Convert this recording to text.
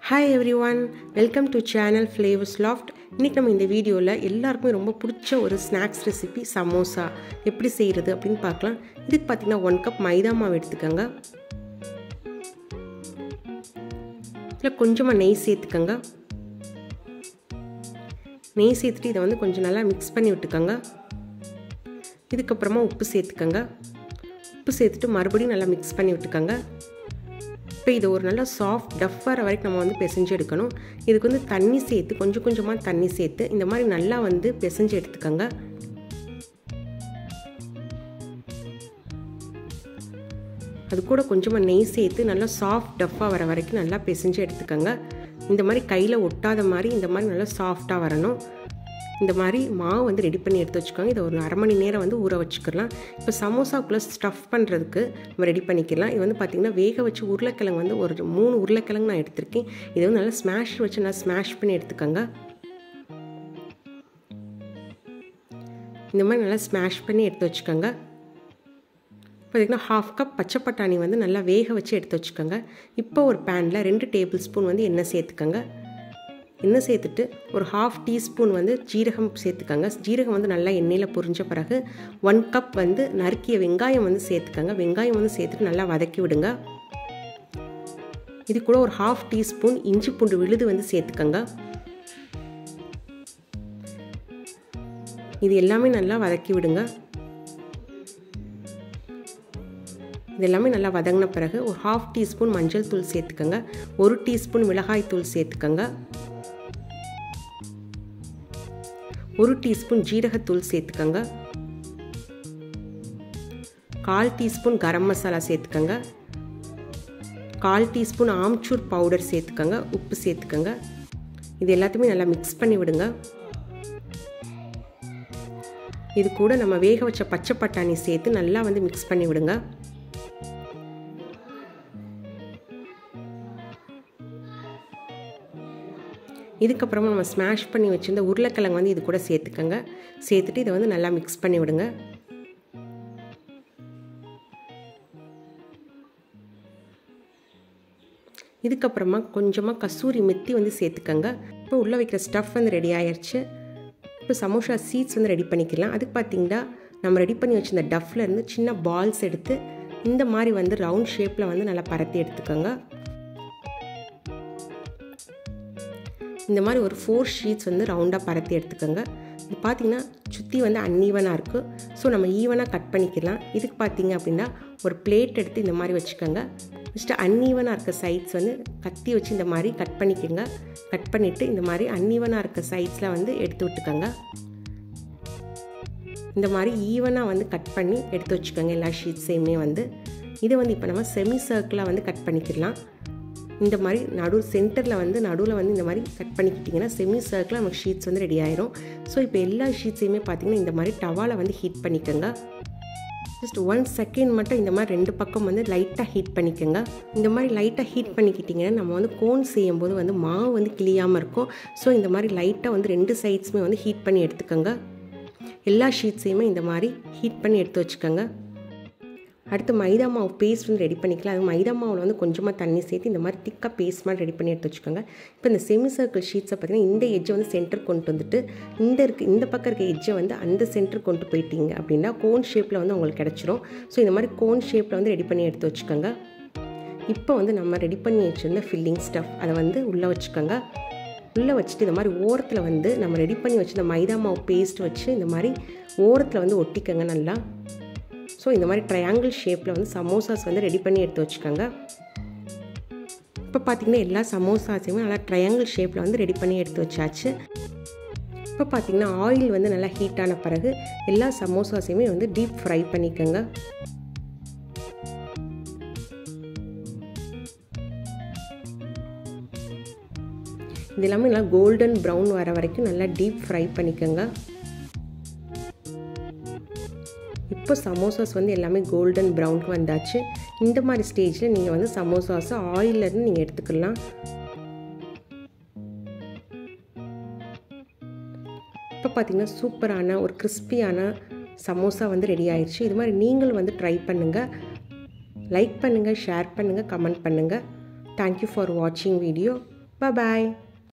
hi every one welcome to channel Flavours Loft இன்றைக்கி நம்ம இந்த வீடியோவில் எல்லாருக்குமே ரொம்ப பிடிச்ச ஒரு ஸ்நாக்ஸ் ரெசிபி சமோசா எப்படி செய்கிறது அப்படின்னு பார்க்கலாம் இதுக்கு பார்த்திங்கன்னா ஒன் கப் மைதா மாவு எடுத்துக்கோங்க இதில் கொஞ்சமாக நெய் சேர்த்துக்கோங்க நெய் சேர்த்துட்டு இதை வந்து கொஞ்சம் நல்லா மிக்ஸ் பண்ணி விட்டுக்கோங்க இதுக்கப்புறமா உப்பு சேர்த்துக்கோங்க உப்பு சேர்த்துட்டு மறுபடியும் நல்லா மிக்ஸ் பண்ணி விட்டுக்கோங்க இப்போ இதை ஒரு நல்லா சாஃப்ட் டஃப் வர வரைக்கும் நம்ம வந்து பிசைஞ்சு எடுக்கணும் இதுக்கு வந்து தண்ணி சேர்த்து கொஞ்சம் கொஞ்சமாக தண்ணி சேர்த்து இந்த மாதிரி நல்லா வந்து பிசைஞ்சு எடுத்துக்கோங்க அது கூட கொஞ்சமாக நெய் சேர்த்து நல்லா சாஃப்ட் டஃப்பாக வர வரைக்கும் நல்லா பிசைஞ்சு எடுத்துக்கோங்க இந்த மாதிரி கையில் ஒட்டாத மாதிரி இந்த மாதிரி நல்லா சாஃப்டாக வரணும் இந்த மாதிரி மாவு வந்து ரெடி பண்ணி எடுத்து வச்சுக்கோங்க இதை ஒரு அரை மணி நேரம் வந்து ஊற வச்சுக்கலாம் இப்போ சமோசாக்குள்ளே ஸ்டஃப் பண்ணுறதுக்கு நம்ம ரெடி பண்ணிக்கலாம் இது வந்து பார்த்திங்கன்னா வேக வச்சு உருளைக்கிழங்கு வந்து ஒரு மூணு உருளைக்கிழங்கு நான் எடுத்திருக்கேன் இதை வந்து நல்லா ஸ்மாஷ் வச்சு நல்லா ஸ்மாஷ் பண்ணி எடுத்துக்கோங்க இந்த மாதிரி நல்லா ஸ்மாஷ் பண்ணி எடுத்து வச்சுக்கோங்க பார்த்திங்கன்னா ஹாஃப் கப் பச்சை பட்டாணி வந்து நல்லா வேக வச்சு எடுத்து வச்சுக்கோங்க இப்போ ஒரு பேனில் ரெண்டு டேபிள் ஸ்பூன் வந்து எண்ணெய் சேர்த்துக்கோங்க எண்ணெய் சேர்த்துட்டு ஒரு ஹாஃப் டீஸ்பூன் வந்து ஜீரகம் சேர்த்துக்கோங்க ஜீரகம் வந்து நல்லா எண்ணெயில் பொரிஞ்ச பிறகு ஒன் கப் வந்து நறுக்கிய வெங்காயம் வந்து சேர்த்துக்கோங்க வெங்காயம் வந்து சேர்த்துட்டு நல்லா வதக்கி விடுங்க இது கூட ஒரு ஹாஃப் டீஸ்பூன் இஞ்சி பூண்டு விழுது வந்து சேர்த்துக்கோங்க இது எல்லாமே நல்லா வதக்கி விடுங்க இது எல்லாமே நல்லா வதங்கின பிறகு ஒரு ஹாஃப் டீஸ்பூன் மஞ்சள் தூள் சேர்த்துக்கோங்க ஒரு டீஸ்பூன் மிளகாய் தூள் சேர்த்துக்கோங்க ஒரு டீஸ்பூன் ஜீரகத்தூள் சேர்த்துக்கோங்க கால் டீஸ்பூன் கரம் மசாலா சேர்த்துக்கோங்க கால் டீஸ்பூன் ஆம்ச்சூர் பவுடர் சேர்த்துக்கோங்க உப்பு சேர்த்துக்கோங்க இது எல்லாத்தையுமே நல்லா மிக்ஸ் பண்ணி விடுங்க இது கூட நம்ம வேக வச்ச பச்சை பட்டாணி சேர்த்து நல்லா வந்து மிக்ஸ் பண்ணி விடுங்க இதுக்கப்புறமா நம்ம ஸ்மாஷ் பண்ணி வச்சுருந்த உருளைக்கிழங்கு வந்து இது கூட சேர்த்துக்கோங்க சேர்த்துட்டு இதை வந்து நல்லா மிக்ஸ் பண்ணி விடுங்க இதுக்கப்புறமா கொஞ்சமாக கசூரி மெத்தி வந்து சேர்த்துக்கோங்க இப்போ உள்ளே வைக்கிற ஸ்டஃப் வந்து ரெடி ஆயிடுச்சு இப்போ சமோசா சீட்ஸ் வந்து ரெடி பண்ணிக்கலாம் அதுக்கு பார்த்தீங்கன்னா நம்ம ரெடி பண்ணி வச்சுருந்த டஃப்லேருந்து சின்ன பால்ஸ் எடுத்து இந்த மாதிரி வந்து ரவுண்ட் ஷேப்பில் வந்து நல்லா பரத்தி எடுத்துக்கோங்க இந்த மாதிரி ஒரு ஃபோர் ஷீட்ஸ் வந்து ரவுண்டாக பரத்தி எடுத்துக்கோங்க இது பார்த்திங்கன்னா சுற்றி வந்து அன்ஈவனாக இருக்குது ஸோ நம்ம ஈவனாக கட் பண்ணிக்கலாம் இதுக்கு பார்த்திங்க அப்படின்னா ஒரு பிளேட் எடுத்து இந்த மாதிரி வச்சுக்கோங்க ஃபஸ்ட்டு அன்ஈவனாக இருக்க சைட்ஸ் வந்து கத்தி வச்சு இந்த மாதிரி கட் பண்ணிக்கோங்க கட் பண்ணிவிட்டு இந்த மாதிரி அன்ஈவனாக இருக்க சைட்ஸில் வந்து எடுத்து விட்டுக்கோங்க இந்த மாதிரி ஈவனாக வந்து கட் பண்ணி எடுத்து வச்சுக்கோங்க எல்லா ஷீட்ஸையுமே வந்து இதை வந்து இப்போ நம்ம செமி சர்க்கிளாக வந்து கட் பண்ணிக்கலாம் இந்த மாதிரி நடு சென்டரில் வந்து நடுவில் வந்து இந்த மாதிரி கட் பண்ணிக்கிட்டிங்கன்னா செமி சர்க்கிளாக நமக்கு ஷீட்ஸ் வந்து ரெடி ஆயிரும் ஸோ இப்போ எல்லா ஷீட்ஸையுமே பார்த்திங்கன்னா இந்த மாதிரி டவாவில் வந்து ஹீட் பண்ணிக்கோங்க ஜஸ்ட் ஒன் செகண்ட் மட்டும் இந்த மாதிரி ரெண்டு பக்கம் வந்து லைட்டாக ஹீட் பண்ணிக்கோங்க இந்த மாதிரி லைட்டாக ஹீட் பண்ணிக்கிட்டிங்கன்னா நம்ம வந்து கோன் செய்யும்போது வந்து மாவு வந்து கிளியாமல் இருக்கும் ஸோ இந்த மாதிரி லைட்டாக வந்து ரெண்டு சைட்ஸுமே வந்து ஹீட் பண்ணி எடுத்துக்கோங்க எல்லா ஷீட்ஸையுமே இந்த மாதிரி ஹீட் பண்ணி எடுத்து வச்சுக்கோங்க அடுத்து மைதா மாவு பேஸ்ட் வந்து ரெடி பண்ணிக்கலாம் அது மைதா மாவில் வந்து கொஞ்சமாக தண்ணி சேர்த்து இந்த மாதிரி திக்காக பேஸ்ட் மாதிரி ரெடி பண்ணி எடுத்து வச்சுக்கோங்க இப்போ இந்த செமி சர்க்கிள் ஷீட்ஸை பார்த்திங்கன்னா இந்த எஜ்ஜை வந்து சென்டர் கொண்டு வந்துட்டு இந்த இருக்கு இந்த பக்கம் இருக்க எஜ்ஜை வந்து அந்த சென்டர் கொண்டு போயிட்டீங்க அப்படின்னா கோன் ஷேப்பில் வந்து உங்களுக்கு கிடச்சிரும் ஸோ இந்த மாதிரி கோன் ஷேப்பில் வந்து ரெடி பண்ணி எடுத்து வச்சுக்கோங்க இப்போ வந்து நம்ம ரெடி பண்ணி வச்சுருந்த ஃபில்லிங் ஸ்டஃப் அதை வந்து உள்ளே வச்சுக்கோங்க உள்ளே வச்சுட்டு இந்த மாதிரி ஓரத்தில் வந்து நம்ம ரெடி பண்ணி வச்சுருந்த மைதா மாவு பேஸ்ட் வச்சு இந்த மாதிரி ஓரத்தில் வந்து ஒட்டிக்கோங்க நல்லா ஸோ இந்த மாதிரி ட்ரையாங்கிள் ஷேப்பில் வந்து சமோசாஸ் வந்து ரெடி பண்ணி எடுத்து வச்சுக்கோங்க இப்போ பார்த்திங்கன்னா எல்லா சமோசாஸையுமே நல்லா ட்ரையாங்கிள் ஷேப்பில் வந்து ரெடி பண்ணி எடுத்து வச்சாச்சு இப்போ பார்த்திங்கன்னா ஆயில் வந்து நல்லா ஹீட் ஆன பிறகு எல்லா சமோசாஸையுமே வந்து டீப் ஃப்ரை பண்ணிக்கோங்க இது எல்லாமே நல்லா கோல்டன் ப்ரௌன் வர வரைக்கும் நல்லா டீப் ஃப்ரை பண்ணிக்கோங்க இப்போ சமோசாஸ் வந்து எல்லாமே கோல்டன் ப்ரௌனுக்கு வந்தாச்சு இந்த மாதிரி ஸ்டேஜில் நீங்கள் வந்து சமோசாஸை ஆயிலேருந்து நீங்கள் எடுத்துக்கலாம் இப்போ பார்த்திங்கன்னா சூப்பரான ஒரு கிறிஸ்பியான சமோசா வந்து ரெடி ஆயிடுச்சு இது மாதிரி நீங்களும் வந்து ட்ரை பண்ணுங்கள் லைக் பண்ணுங்கள் ஷேர் பண்ணுங்கள் கமெண்ட் பண்ணுங்கள் தேங்க்யூ ஃபார் வாட்சிங் வீடியோ பாய்